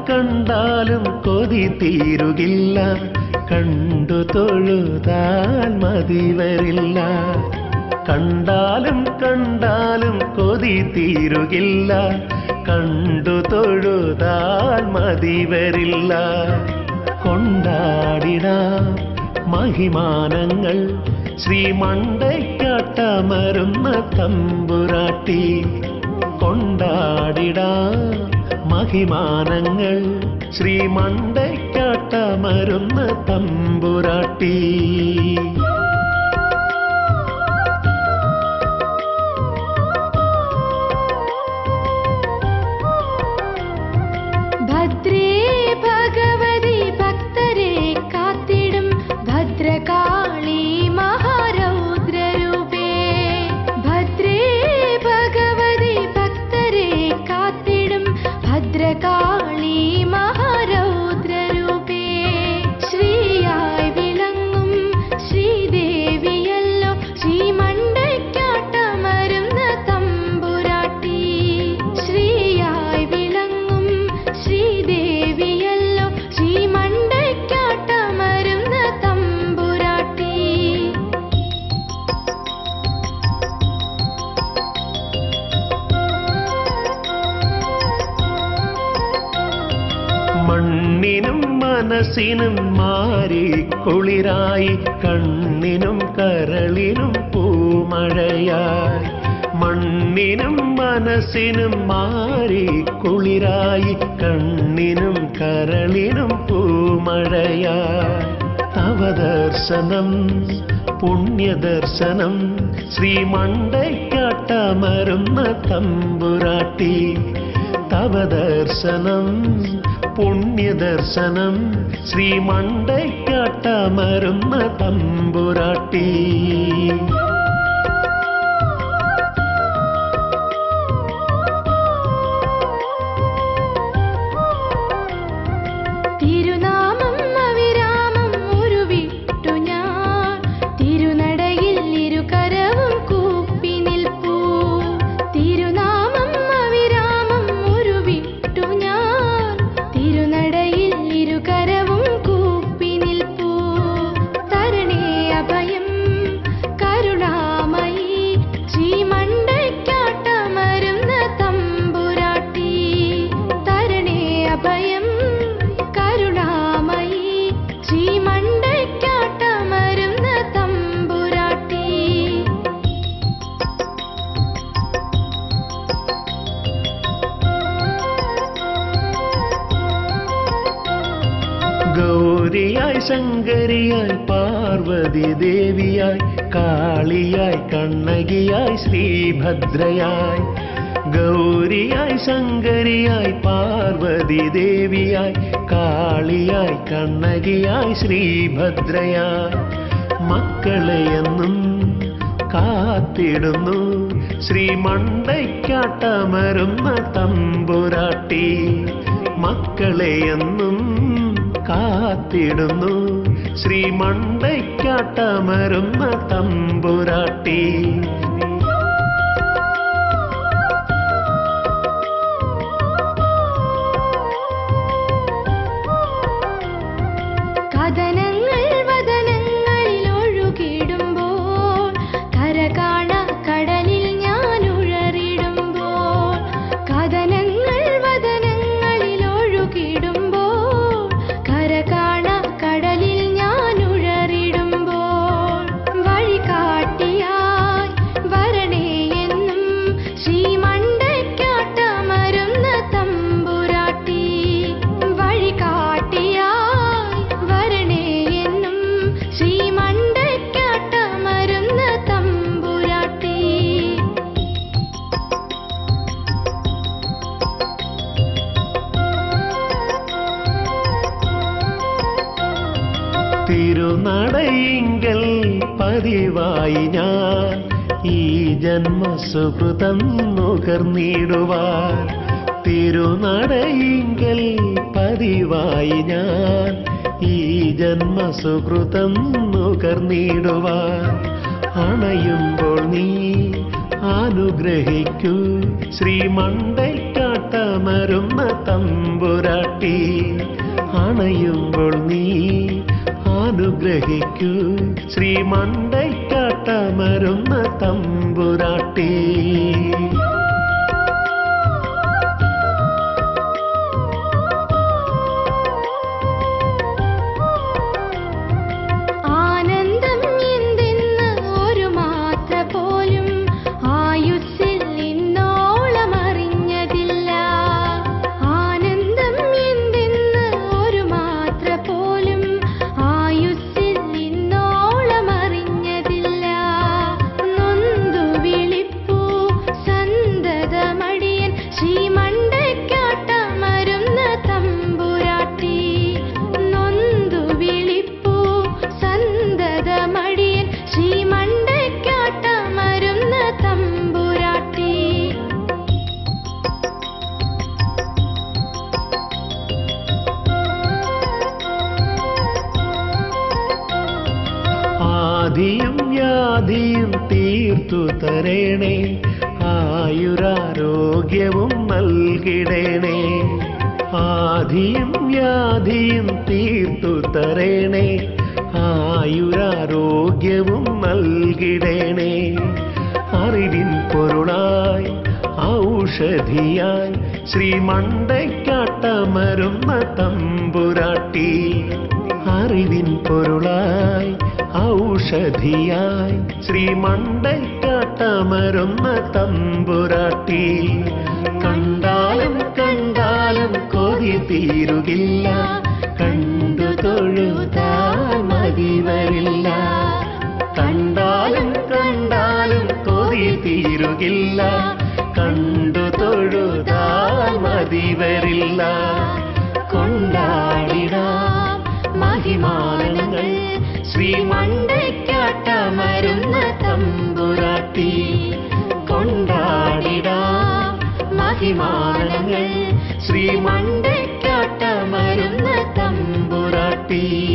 കണ്ടാലും കൊതി തീരുകില്ല കണ്ടു തൊഴുതാൽ മതി വരില്ല കണ്ടാലും കണ്ടാലും കൊതി തീരുകില്ല കണ്ടു തൊഴുതാൽ മതി വരില്ല കൊണ്ടാടിടാം മഹിമാനങ്ങൾ ശ്രീമണ്ടയ്ക്കാട്ടമരുന്ന തമ്പുരാട്ടി കൊണ്ടാടിടാം മഹിമാനങ്ങൾ ശ്രീമണ്ടയ്ക്കാട്ടമരുന്ന തമ്പുരാട്ടി ഭദ്രേ ഭഗവതി ഭക്തരെ കാത്തിടും ഭദ്രകാളി മഹാരൗദ്രരൂപേ ഭദ്രേ ഭഗവതി ഭക്തരെ കാത്തിടും ഭദ്രകാളി മഹാരൗദ്രരൂപേ ശ്രീയായി വിളങ്ങും ശ്രീദേവിയല്ലോ ശ്രീമണ്ടയ്ക്കാട്ടമരുന്ന തമ്പുരാട്ടി ശ്രീയായി വിളങ്ങും ശ്രീദേവിയല്ലോ ശ്രീമണ്ടയ്ക്കാട്ടമരുന്ന തമ്പുരാട്ടി മണ്ണിനും മനസ്സിനും മാറി കുളിരായി കണ്ണിനും കരളിനും പൂമഴയായി മണ്ണിനും മനസ്സിനും മാറി കുളിരായി കണ്ണിനും കരളിനും പൂമഴയായി തവ ദർശനം പുണ്യദർശനം ശ്രീമണ്ടയ്ക്കാട്ടമരുന്ന തമ്പുരാട്ടി തവ ദർശനം പുണ്യദർശനം ശ്രീമണ്ടയ്ക്കാട്ടമരുന്ന തമ്പുരാട്ടി തിരുനാമം അവിരാമം ഉരുവിട്ടു ഞാൻ തിരുനടയിൽ ഇരുകരവും കൂപ്പി നിൽപ്പൂ തിരുനാമം അവിരാമം ഉരുവിട്ടു ഞാൻ തിരുനടയിൽ ഇരുകരവും കൂപ്പി നിൽപ്പൂ തരണേ അഭയം കരുണാമയി ശ്രീമണ്ടയ്ക്കാട്ടമരുന്ന തമ്പുരാട്ടി തരണേ അഭയം കരുണാമയി ശ്രീമണ്ടയ്ക്കാട്ടമരുന്ന തമ്പുരാട്ടി ഗൗരിയായി ശങ്കരിയായി പാർവതി ദേവിയായി കാളിയായി കണ്ണകിയായി ശ്രീഭദ്രയായി ഗൗരിയായി ശങ്കരിയായി പാർവതി ദേവിയായി കാളിയായി കണ്ണകിയായി ശ്രീഭദ്രയായി മക്കളെയെന്നും കാത്തിടുന്നു ശ്രീമണ്ടയ്ക്കാട്ടമരുന്ന തമ്പുരാട്ടി മക്കളെയെന്നും കാത്തിടുന്നു ശ്രീമണ്ടയ്ക്കാട്ടമരുന്ന തമ്പുരാട്ടി കഥനങ്ങൾ വദനങ്ങളിൽ ഒഴുകിടുമ്പോൾ കര കാണ കടലിൽ ഞാൻ ഉഴറിടുമ്പോൾ കഥനങ്ങൾ വദനങ്ങളിൽ ഒഴുകിടുമ്പോൾ കര കാണ കടലിൽ ഞാൻ ഉഴറിടുമ്പോൾ വഴി കാട്ടിയായി വരണേ എന്നും ശ്രീമണ്ടയ്ക്കാട്ടമരുന്ന തമ്പുരാട്ടി വഴി കാട്ടിയായി വരണേ എന്നും ശ്രീമണ്ടയ്ക്കാട്ടമരുന്ന തമ്പുരാട്ടി തിരുനടയിങ്കൽ പതിവായി ഞാൻ ഈ ജന്മസുഹൃതം നുകർന്നിടുവാൻ തിരുനടയിങ്കൽ പതിവായി ഞാൻ ഈ ജന്മസുഹൃതം നുകർന്നിടുവാൻ അണയുമ്പോൾ നീ അനുഗ്രഹിക്കൂ ശ്രീമണ്ടയ്ക്കാട്ടമരുന്ന തമ്പുരാട്ടി അണയുമ്പോൾ നീ അനുഗ്രഹിക്കൂ ശ്രീമണ്ടയ്ക്കാട്ടമരുന്ന തമ്പുരാട്ടി ആനന്ദം എന്തെന്ന് ഒരു മാത്ര പോലും ആയുസ്സിൽ ഇന്നോളം അറിഞ്ഞതില്ല ആനന്ദം എന്തെന്ന് ഒരു മാത്ര പോലും ആയുസ്സിൽ ഇന്നോളം അറിഞ്ഞതില്ല നൊന്തു വിളിപ്പൂ സന്തതമടിയൻ ശ്രീമണ്ടയ്ക്കാട്ടമരുന്ന തമ്പുരാട്ടി നൊന്തു വിളിപ്പൂ സന്തതമടിയൻ ശ്രീമണ്ടയ്ക്കാട്ടമരുന്ന തമ്പുരാട്ടി ആദിയും വ്യാധിയും തീർത്തു തരേണേ ആയുരാരോഗ്യവും നൽകിടേണേ ആദിയും വ്യാധിയും തീർത്തു തരേണേ ആയുരാരോഗ്യവും നൽകിടേണേ അറിവിൻ പൊരുളായി ഔഷധിയായി ശ്രീമണ്ടയ്ക്കാട്ടമരുന്ന തമ്പുരാട്ടി അറിവിൻ പൊരുളായി ഔഷധിയായി ശ്രീമണ്ടയ്ക്കാട്ടമരുന്ന തമ്പുരാട്ടി കണ്ടാലും കണ്ടാലും കൊതി തീരുകില്ല കണ്ടു തൊഴുതാൽ മതി വരില്ല കണ്ടാലും കണ്ടാലും കൊതി തീരുകില്ല കണ്ടു തൊഴുതാൽ മതി വരില്ല കൊണ്ടാടിടാം മഹിമാനങ്ങൾ ശ്രീമണ്ടയ്ക്കാട്ടമരുന്ന തമ്പുരാട്ടി കൊണ്ടാടിടാം മഹിമാനങ്ങൾ ശ്രീമണ്ടയ്ക്കാട്ടമരുന്ന തമ്പുരാട്ടി